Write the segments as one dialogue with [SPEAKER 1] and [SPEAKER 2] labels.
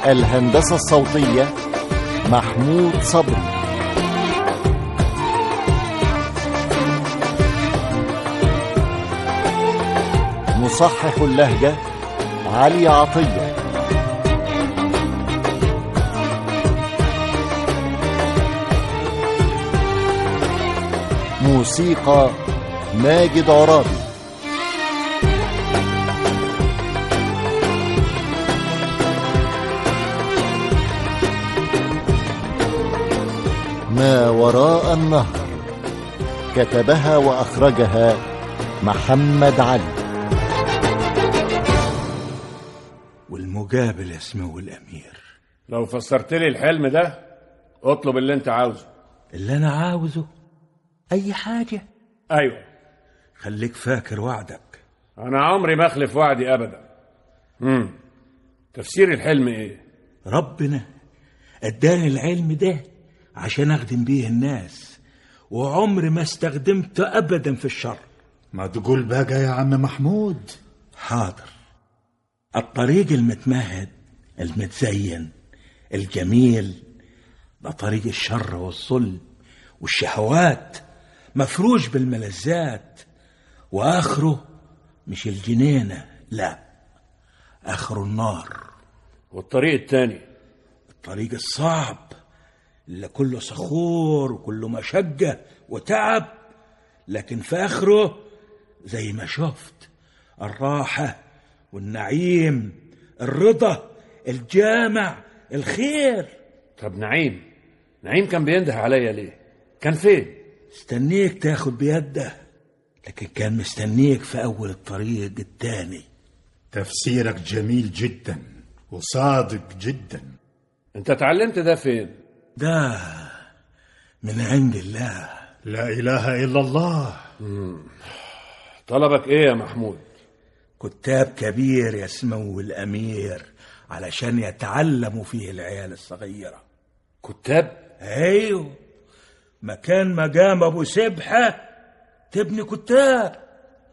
[SPEAKER 1] الهندسة الصوتية محمود صبري مصحح اللهجة علي عطية موسيقى ماجد عرابي ما وراء النهر كتبها واخرجها محمد علي
[SPEAKER 2] والمقابل اسمه الامير
[SPEAKER 3] لو فسرت لي الحلم ده اطلب اللي انت عاوزه
[SPEAKER 2] اللي انا عاوزه اي حاجه
[SPEAKER 3] ايوه
[SPEAKER 2] خليك فاكر وعدك
[SPEAKER 3] انا عمري ما اخلف وعدي ابدا امم تفسير الحلم ايه
[SPEAKER 2] ربنا اداني العلم ده عشان اخدم بيه الناس وعمري ما استخدمته ابدا في الشر
[SPEAKER 4] ما تقول بقى يا عم محمود
[SPEAKER 2] حاضر الطريق المتمهد المتزين الجميل ده طريق الشر والظلم والشهوات مفروش بالملذات واخره مش الجنينه لا اخره النار
[SPEAKER 3] والطريق التاني
[SPEAKER 2] الطريق الصعب اللي كله صخور وكله مشقة وتعب لكن في آخره زي ما شفت الراحة والنعيم الرضا الجامع الخير
[SPEAKER 3] طب نعيم نعيم كان بينده عليا ليه كان فين
[SPEAKER 2] استنيك تاخد بيده لكن كان مستنيك في أول الطريق التاني
[SPEAKER 4] تفسيرك جميل جدا وصادق جدا
[SPEAKER 3] انت اتعلمت ده فين
[SPEAKER 2] ده من عند الله
[SPEAKER 4] لا إله إلا الله
[SPEAKER 3] طلبك ايه يا محمود
[SPEAKER 2] كتاب كبير يسموه الأمير علشان يتعلموا فيه العيال الصغيرة
[SPEAKER 3] كتاب
[SPEAKER 2] ايوه مكان مقام ابو سبحه تبني كتاب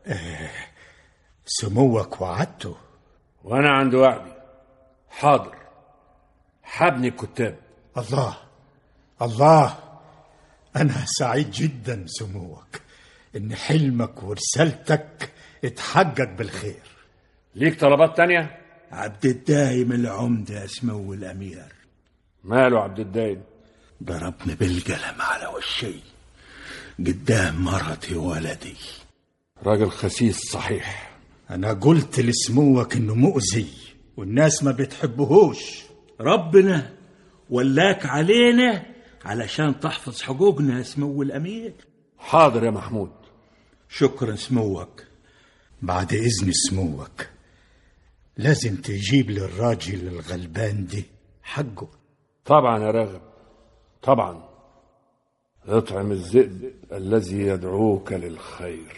[SPEAKER 4] سموك وعدته
[SPEAKER 3] وانا عند وعدي حاضر حبني الكتاب
[SPEAKER 4] الله الله أنا سعيد جدا سموك إن حلمك ورسالتك اتحقق بالخير
[SPEAKER 3] ليك طلبات تانية
[SPEAKER 2] عبد الدايم العمدة اسمه الأمير
[SPEAKER 3] ماله عبد الدايم
[SPEAKER 2] ضربني بالقلم على وشي قدام مرتي وولدي
[SPEAKER 3] راجل خسيس صحيح
[SPEAKER 4] أنا قلت لسموك إنه مؤذي والناس ما بتحبهوش
[SPEAKER 2] ربنا ولاك علينا علشان تحفظ حقوقنا سمو الأمير
[SPEAKER 3] حاضر يا محمود
[SPEAKER 2] شكرا سموك
[SPEAKER 4] بعد إذن سموك لازم تجيب للراجل الغلبان دي حقه
[SPEAKER 3] طبعا يا راغب طبعا اطعم الذئب الذي يدعوك للخير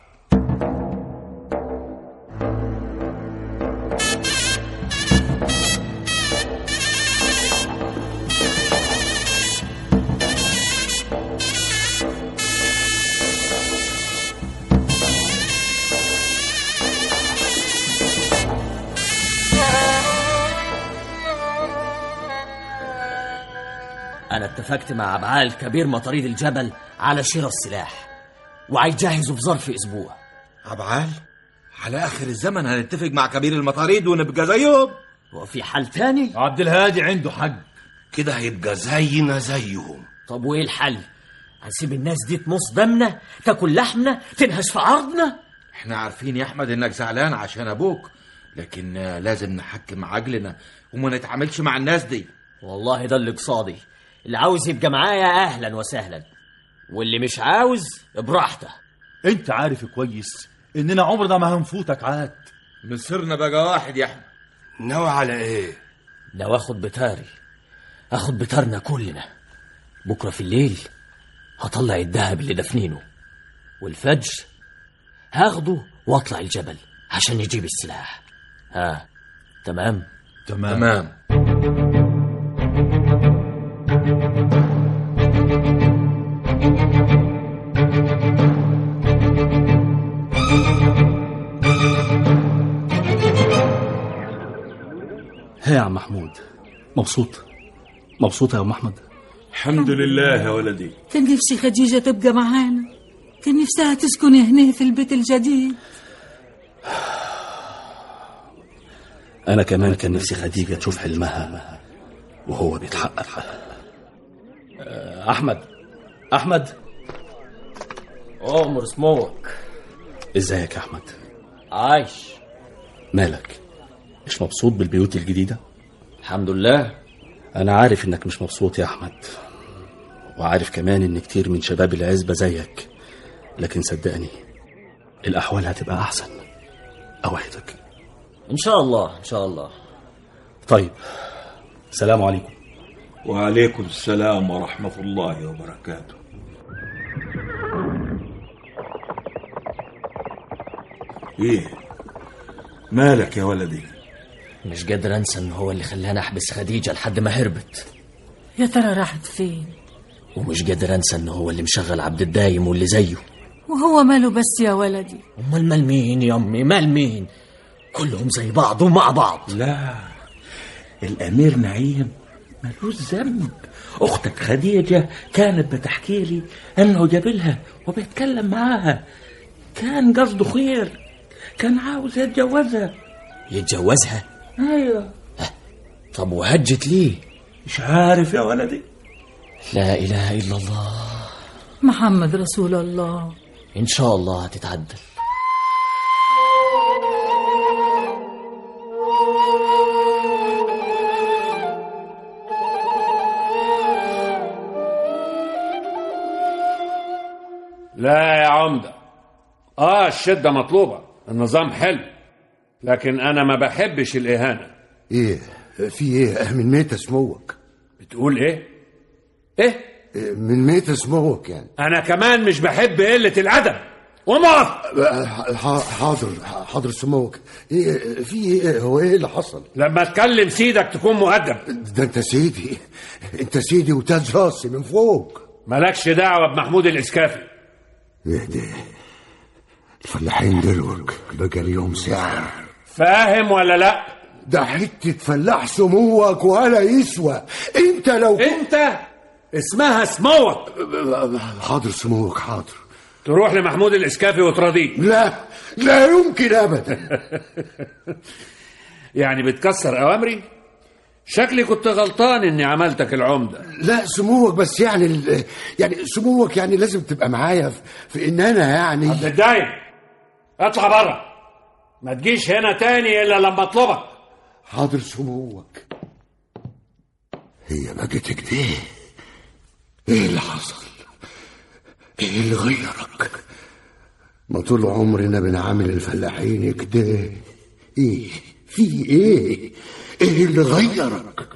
[SPEAKER 5] أنا اتفقت مع عبعال كبير مطاريد الجبل على شراء السلاح وهيجهزوا في ظرف أسبوع
[SPEAKER 6] عبعال على آخر الزمن هنتفق مع كبير المطاريد ونبقى زيهم
[SPEAKER 5] وفي حال تاني
[SPEAKER 7] عبد الهادي عنده حق
[SPEAKER 6] كده هيبقى زينا زيهم
[SPEAKER 5] طب وإيه الحل؟ هنسيب الناس دي تمص دمنا تاكل لحمنا تنهش في عرضنا
[SPEAKER 6] احنا عارفين يا احمد انك زعلان عشان ابوك لكن آه، لازم نحكم عقلنا وما نتعاملش مع الناس دي
[SPEAKER 5] والله ده اللي قصادي اللي عاوز يبقى معايا أهلا وسهلا واللي مش عاوز براحته
[SPEAKER 7] انت عارف كويس اننا عمرنا ما هنفوتك عاد
[SPEAKER 6] مصيرنا بقى واحد يا احمد
[SPEAKER 8] ناوي على ايه
[SPEAKER 5] لو اخد بتاري اخد بتارنا كلنا بكره في الليل هطلع الذهب اللي دفنينه والفجر هاخده واطلع الجبل عشان نجيب السلاح ها تمام
[SPEAKER 6] تمام
[SPEAKER 9] ها يا عم محمود
[SPEAKER 8] مبسوط مبسوط يا ام احمد
[SPEAKER 2] الحمد لله يا ولدي
[SPEAKER 9] كان نفسي خديجة تبقى معانا كان نفسها تسكن هنا في البيت الجديد
[SPEAKER 8] انا كمان كان نفسي خديجه تشوف حلمها وهو بيتحقق آه، احمد احمد
[SPEAKER 5] عمر سموك
[SPEAKER 8] ازيك يا احمد
[SPEAKER 5] عايش
[SPEAKER 8] مالك مش مبسوط بالبيوت الجديده
[SPEAKER 5] الحمد لله
[SPEAKER 8] انا عارف انك مش مبسوط يا احمد وعارف كمان ان كتير من شباب العزبه زيك لكن صدقني الاحوال هتبقى احسن اوعدك
[SPEAKER 5] ان شاء الله ان شاء الله
[SPEAKER 8] طيب سلام عليكم
[SPEAKER 2] وعليكم السلام ورحمة الله وبركاته ايه مالك يا ولدي
[SPEAKER 5] مش قادر انسى ان هو اللي خلاني احبس خديجه لحد ما هربت
[SPEAKER 9] يا ترى راحت فين
[SPEAKER 5] ومش قادر انسى ان هو اللي مشغل عبد الدايم واللي زيه
[SPEAKER 9] وهو ماله بس يا ولدي
[SPEAKER 5] امال مال مين يا امي مال مين كلهم زي بعض ومع بعض
[SPEAKER 2] لا الامير نعيم ملوش ذنب اختك خديجه كانت بتحكي لي انه جابلها وبيتكلم معاها كان قصده خير كان عاوز يتجوزها
[SPEAKER 5] يتجوزها
[SPEAKER 2] ايوه
[SPEAKER 5] طب وهجت ليه
[SPEAKER 2] مش عارف يا ولدي
[SPEAKER 5] لا اله الا الله
[SPEAKER 9] محمد رسول الله
[SPEAKER 5] ان شاء الله هتتعدل
[SPEAKER 3] لا يا عمدة اه الشدة مطلوبة النظام حلو لكن انا ما بحبش الاهانة
[SPEAKER 10] ايه في ايه من ميت سموك
[SPEAKER 3] بتقول ايه ايه
[SPEAKER 10] من ميت سموك يعني
[SPEAKER 3] انا كمان مش بحب قلة الادب ومقف
[SPEAKER 10] ح- حاضر حاضر سموك ايه في ايه هو ايه اللي حصل
[SPEAKER 3] لما تكلم سيدك تكون مؤدب
[SPEAKER 10] ده انت سيدي انت سيدي وتاج راسي من فوق
[SPEAKER 3] مالكش دعوة بمحمود الاسكافي
[SPEAKER 10] ايه ده الفلاحين دلوك بقى اليوم سعر
[SPEAKER 3] فاهم ولا لا
[SPEAKER 10] ده حتة فلاح سموك ولا يسوى انت لو
[SPEAKER 3] انت اسمها سموك
[SPEAKER 10] حاضر سموك حاضر
[SPEAKER 3] تروح لمحمود الاسكافي وتراضيه
[SPEAKER 10] لا لا يمكن ابدا
[SPEAKER 3] يعني بتكسر اوامري شكلي كنت غلطان اني عملتك العمدة
[SPEAKER 10] لا سموك بس يعني ال- يعني سموك يعني لازم تبقى معايا في- في ان انا يعني
[SPEAKER 3] عبد الدايم اطلع بره ما تجيش هنا تاني الا لما اطلبك
[SPEAKER 10] حاضر سموك هي بقت كده ايه اللي حصل ايه اللي غيرك ما طول عمرنا بنعامل الفلاحين كده ايه في ايه ايه اللي غيرك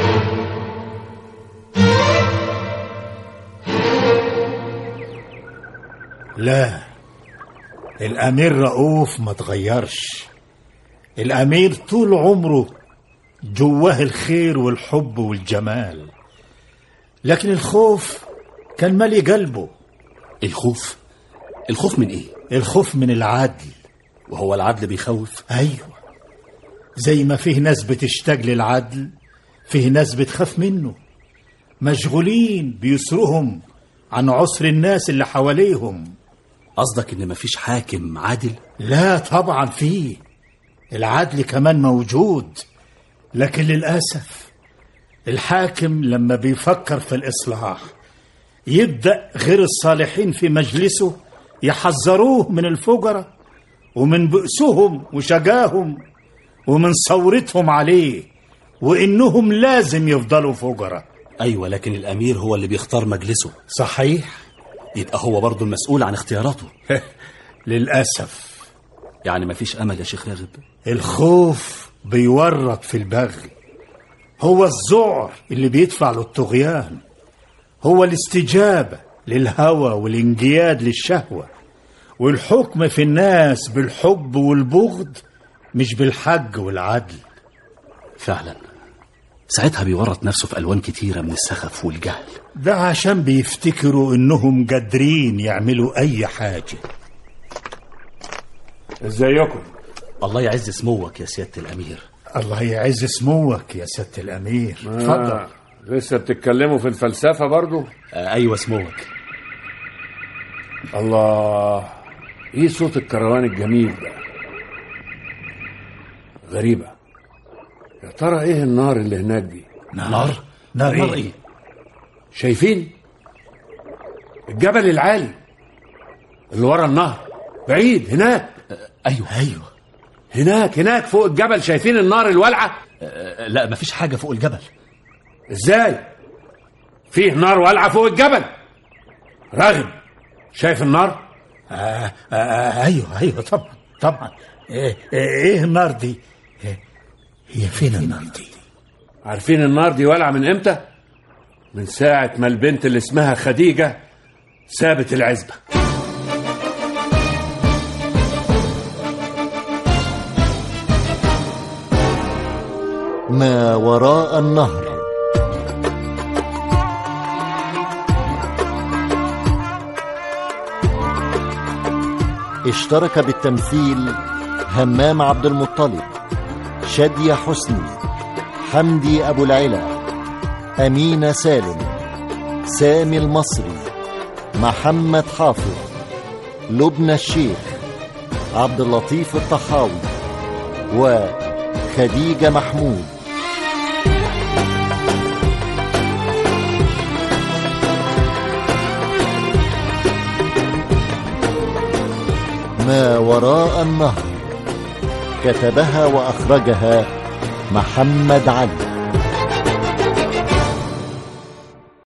[SPEAKER 4] لا الأمير رؤوف ما تغيرش الأمير طول عمره جواه الخير والحب والجمال لكن الخوف كان مالي قلبه
[SPEAKER 8] الخوف الخوف من ايه
[SPEAKER 4] الخوف من العدل
[SPEAKER 8] وهو العدل بيخوف
[SPEAKER 4] أيوة زي ما فيه ناس بتشتاق للعدل فيه ناس بتخاف منه مشغولين بيسرهم عن عسر الناس اللي حواليهم
[SPEAKER 8] قصدك ان مفيش حاكم عادل
[SPEAKER 4] لا طبعا فيه العدل كمان موجود لكن للأسف الحاكم لما بيفكر في الإصلاح يبدأ غير الصالحين في مجلسه يحذروه من الفجرة ومن بؤسهم وشجاهم ومن ثورتهم عليه وإنهم لازم يفضلوا فجرة
[SPEAKER 8] ايوه لكن الامير هو اللي بيختار مجلسه
[SPEAKER 4] صحيح
[SPEAKER 8] يبقى هو برضه المسؤول عن اختياراته
[SPEAKER 4] للأسف
[SPEAKER 8] يعني مفيش امل يا شيخ راغب
[SPEAKER 4] الخوف بيورط في البغي هو الذعر اللي بيدفع للطغيان هو الاستجابة للهوى والانجياد للشهوة والحكم في الناس بالحب والبغض مش بالحج والعدل
[SPEAKER 8] فعلا ساعتها بيورط نفسه في الوان كتيره من السخف والجهل
[SPEAKER 4] ده عشان بيفتكروا انهم قادرين يعملوا اي حاجة
[SPEAKER 3] ازيكم
[SPEAKER 8] الله يعز سموك يا سياده الامير
[SPEAKER 4] الله يعز سموك يا سيادة الأمير اتفضل
[SPEAKER 3] آه. لسه بتتكلموا في الفلسفة برضو
[SPEAKER 8] آه ايوه سموك
[SPEAKER 3] الله ايه صوت الكروان الجميل ده غريبة يا ترى ايه النار اللي هناك دي
[SPEAKER 4] نار نار
[SPEAKER 8] نار
[SPEAKER 4] ايه
[SPEAKER 8] ايه
[SPEAKER 3] شايفين الجبل العالي اللي ورا النهر بعيد هناك
[SPEAKER 8] ايوه
[SPEAKER 4] ايوه
[SPEAKER 3] هناك هناك فوق الجبل شايفين النار الوالعة
[SPEAKER 8] آه لا مفيش حاجه فوق الجبل
[SPEAKER 3] ازاي فيه نار والعة فوق الجبل راغب شايف النار
[SPEAKER 4] آه آه ايوه ايوه طبعا طبعا ايه, إيه النار دي إيه هي فين النار دي
[SPEAKER 3] عارفين النار دي والعة من امتى من ساعة ما البنت اللي اسمها خديجة سابت العزبة
[SPEAKER 1] ما وراء النهر اشترك بالتمثيل همام عبد المطلب شادية حسني حمدي أبو العلا أمينة سالم سامي المصري محمد حافظ لبنى الشيخ عبد اللطيف الطحاوي وخديجة محمود ما وراء النهر كتبها وأخرجها محمد علي